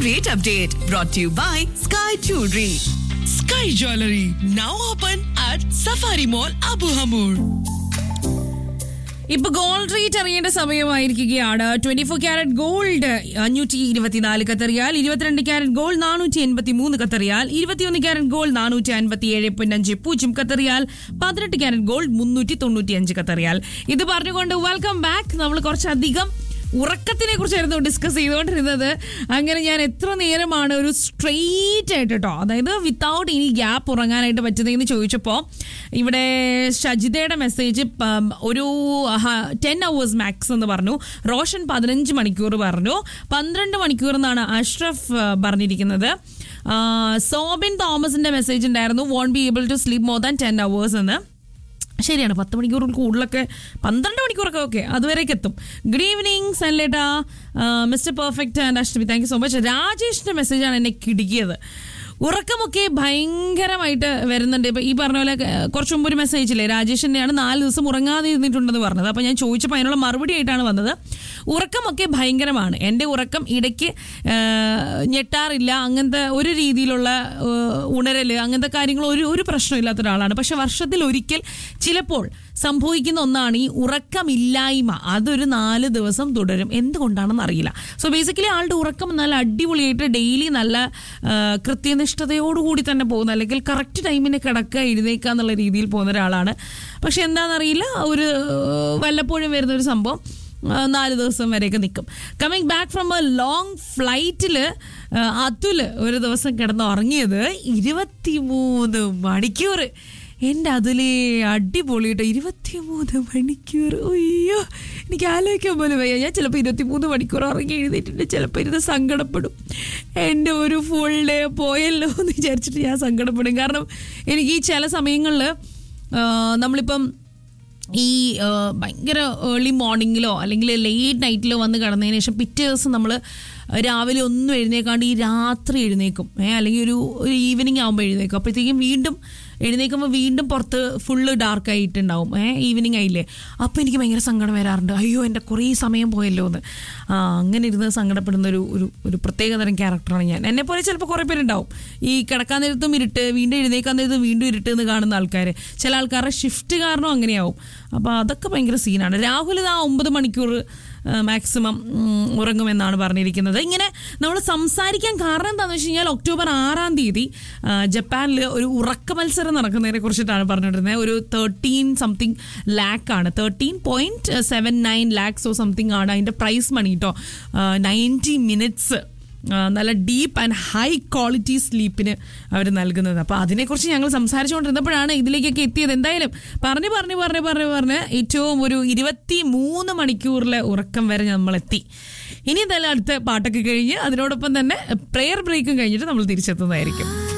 rate update brought to you by Sky Jewelry. Sky Jewelry now open at Safari Mall Abu Hamur. ഇപ്പൊ gold rate അറിയേണ്ട സമയമായിരിക്കുകയാണ് twenty four carat gold അഞ്ഞൂറ്റി ഇരുപത്തിനാല് കത്തറിയാൽ ഇരുപത്തിരണ്ട് carrot gold നാനൂറ്റി എൺപത്തി മൂന്ന് കത്തറിയാൽ ഇരുപത്തിയൊന്ന് ക്യാരറ്റ് ഗോൾഡ് നാനൂറ്റി അൻപത്തി ഏഴ് പോയിന്റ് അഞ്ച് പൂജ്യം കത്തറിയാൽ പതിനെട്ട് ക്യാരറ്റ് ഗോൾഡ് മുന്നൂറ്റി തൊണ്ണൂറ്റി അഞ്ച് കത്തറിയാൽ ഇത് പറഞ്ഞുകൊണ്ട് വെൽക്കം ബാക്ക് നമ്മൾ കുറച്ചധികം ഉറക്കത്തിനെ കുറിച്ചായിരുന്നു ഡിസ്കസ് ചെയ്തുകൊണ്ടിരുന്നത് അങ്ങനെ ഞാൻ എത്ര നേരമാണ് ഒരു സ്ട്രെയിറ്റ് ആയിട്ട് കേട്ടോ അതായത് വിത്തൗട്ട് ഇനി ഗ്യാപ്പ് ഉറങ്ങാനായിട്ട് പറ്റുന്നതെന്ന് ചോദിച്ചപ്പോൾ ഇവിടെ ഷജിതയുടെ മെസ്സേജ് ഒരു ടെൻ അവേഴ്സ് മാക്സ് എന്ന് പറഞ്ഞു റോഷൻ പതിനഞ്ച് മണിക്കൂർ പറഞ്ഞു പന്ത്രണ്ട് മണിക്കൂർ എന്നാണ് അഷ്റഫ് ആ, പറഞ്ഞിരിക്കുന്നത് ആ, സോബിൻ തോമസിന്റെ മെസ്സേജ് ഉണ്ടായിരുന്നു won't be able to sleep more than ten hours എന്ന് ശരിയാണ് പത്ത് മണിക്കൂർ കൂടുതലൊക്കെ പന്ത്രണ്ട് മണിക്കൂറൊക്കെ ഓക്കെ അതുവരേക്ക് എത്തും ഗുഡ് ഈവനിങ് സൻലേട്ടാ mister perfect and Ashtami thank you so much രാജേഷിന്റെ മെസ്സേജാണ് എന്നെ കിടുക്കിയത് ഉറക്കമൊക്കെ ഭയങ്കരമായിട്ട് വരുന്നുണ്ട് ഇപ്പൊ ഈ പറഞ്ഞ പോലെ ഏഹ്, കുറച്ച് മുമ്പ് ഒരു മെസ്സേജ് ഇല്ലേ രാജേഷിന്റെയാണ് നാല് ദിവസം ഉറങ്ങാതെ ഇരുന്നിട്ടുണ്ടെന്ന് പറഞ്ഞത് അപ്പൊ ഞാൻ ചോദിച്ചപ്പോൾ അതിനുള്ള മറുപടി ആയിട്ടാണ് വന്നത് ഉറക്കമൊക്കെ ഭയങ്കരമാണ് എൻ്റെ ഉറക്കം ഇടയ്ക്ക് ഏഹ്, ഞെട്ടാറില്ല അങ്ങനത്തെ ഒരു രീതിയിലുള്ള ഏഹ്, ഉണരല് അങ്ങനത്തെ കാര്യങ്ങൾ ഒരു ഒരു പ്രശ്നമില്ലാത്ത ഒരാളാണ് പക്ഷെ വർഷത്തിൽ ഒരിക്കൽ ചിലപ്പോൾ സംഭവിക്കുന്ന ഒന്നാണ് ഈ ഉറക്കമില്ലായ്മ അതൊരു നാല് ദിവസം തുടരും എന്തുകൊണ്ടാണെന്ന് അറിയില്ല സോ ബേസിക്കലി ആളുടെ ഉറക്കം നല്ല അടിപൊളിയായിട്ട് ഡെയിലി നല്ല ആ, കൃത്യനിഷ്ഠതയോടുകൂടി തന്നെ പോകുന്ന അല്ലെങ്കിൽ കറക്റ്റ് ടൈമിന് കിടക്കുക എഴുന്നേക്കുക എന്നുള്ള രീതിയിൽ പോകുന്ന ഒരാളാണ് പക്ഷെ എന്താണെന്നറിയില്ല ഒരു ആ, വല്ലപ്പോഴും വരുന്ന ഒരു സംഭവം ആ, നാല് ദിവസം വരെയൊക്കെ നിൽക്കും coming back from a long ഫ്ലൈറ്റിൽ അതുൽ ഒരു ദിവസം കിടന്ന് ഉറങ്ങിയത് ഇരുപത്തിമൂന്ന് മണിക്കൂർ എൻ്റെ അതിലേ അടിപൊളിയിട്ട് ഇരുപത്തിമൂന്ന് മണിക്കൂർ അയ്യോ എനിക്ക് ആലോചിക്കാൻ പോലും വയ്യ ഞാൻ ചിലപ്പോൾ ഇരുപത്തിമൂന്ന് മണിക്കൂർ ഉറങ്ങി എഴുന്നേറ്റിട്ട് ചിലപ്പോൾ ഇരുന്ന് സങ്കടപ്പെടും എൻ്റെ ഒരു ഫുൾ ഡേ പോയല്ലോ എന്ന് വിചാരിച്ചിട്ട് ഞാൻ സങ്കടപ്പെടും കാരണം എനിക്ക് ഈ ചില സമയങ്ങളിൽ നമ്മളിപ്പം ഈ ആ, ഭയങ്കര ഏർലി മോർണിംഗിലോ അല്ലെങ്കിൽ ലേറ്റ് നൈറ്റിലോ വന്ന് കിടന്നതിന് ശേഷം പിറ്റേ ദിവസം നമ്മൾ രാവിലെ ഒന്നും എഴുന്നേക്കാണ്ട് ഈ രാത്രി എഴുന്നേക്കും ഏ അല്ലെങ്കിൽ ഒരു ഒരു ഈവനിങ് ആകുമ്പോൾ എഴുന്നേക്കും അപ്പോഴത്തേക്കും വീണ്ടും എഴുന്നേക്കുമ്പോൾ വീണ്ടും പുറത്ത് ഫുള്ള് ഡാർക്ക് ആയിട്ടുണ്ടാവും ഏ ഈവനിങ് ആയില്ലേ അപ്പോൾ എനിക്ക് ഭയങ്കര സങ്കടം വരാറുണ്ട് അയ്യോ എൻ്റെ കുറേ സമയം പോയല്ലോ എന്ന് ആ അങ്ങനെ ഇരുന്ന് സങ്കടപ്പെടുന്ന ഒരു ഒരു ഒരു പ്രത്യേക തരം ക്യാരക്ടറാണ് ഞാൻ എന്നെ പോലെ ചിലപ്പോൾ കുറേ പേരുണ്ടാവും ഈ കിടക്കാൻ നേരത്തും ഇരുട്ട് വീണ്ടും എഴുന്നേക്കാൻ നേരത്തും വീണ്ടും ഇരുട്ട് എന്ന് കാണുന്ന ആൾക്കാർ ചില ആൾക്കാരുടെ ഷിഫ്റ്റ് കാരണം അങ്ങനെയാവും അപ്പോൾ അതൊക്കെ ഭയങ്കര സീനാണ് രാഹുൽ ആ ഒമ്പത് മണിക്കൂർ മാക്സിമം ഉറങ്ങുമെന്നാണ് പറഞ്ഞിരിക്കുന്നത് ഇങ്ങനെ നമ്മൾ സംസാരിക്കാൻ കാരണം എന്താണെന്ന് വെച്ച് കഴിഞ്ഞാൽ ഒക്ടോബർ ആറാം തീയതി ആ, ജപ്പാനിൽ ഒരു ഉറക്ക മത്സരം നടക്കുന്നതിനെ കുറിച്ചിട്ടാണ് പറഞ്ഞിരുന്നത് ഒരു തേർട്ടീൻ സംതിങ് ലാക്ക് ആണ് തേർട്ടീൻ പോയിന്റ് സെവൻ നയൻ ലാക്സോ സംതിങ് ആണ് അതിൻ്റെ പ്രൈസ് മണി കേട്ടോ നയൻറ്റി മിനിറ്റ്സ് നല്ല ഡീപ്പ് ആൻഡ് ഹൈ ക്വാളിറ്റി സ്ലീപ്പിന് അവർ നൽകുന്നത് അപ്പോൾ അതിനെക്കുറിച്ച് ഞങ്ങൾ സംസാരിച്ചുകൊണ്ടിരുന്നപ്പോഴാണ് ഇതിലേക്കൊക്കെ എത്തിയത് എന്തായാലും പറഞ്ഞു പറഞ്ഞു പറഞ്ഞു പറഞ്ഞു പറഞ്ഞ് ഏറ്റവും ഒരു ഇരുപത്തി മൂന്ന് മണിക്കൂറിലെ ഉറക്കം വരെ നമ്മൾ എത്തി ഇനി എന്തായാലും അടുത്ത പാട്ടൊക്കെ കഴിഞ്ഞ് അതിനോടൊപ്പം തന്നെ പ്രെയർ ബ്രേക്കും കഴിഞ്ഞിട്ട് നമ്മൾ തിരിച്ചെത്തുന്നതായിരിക്കും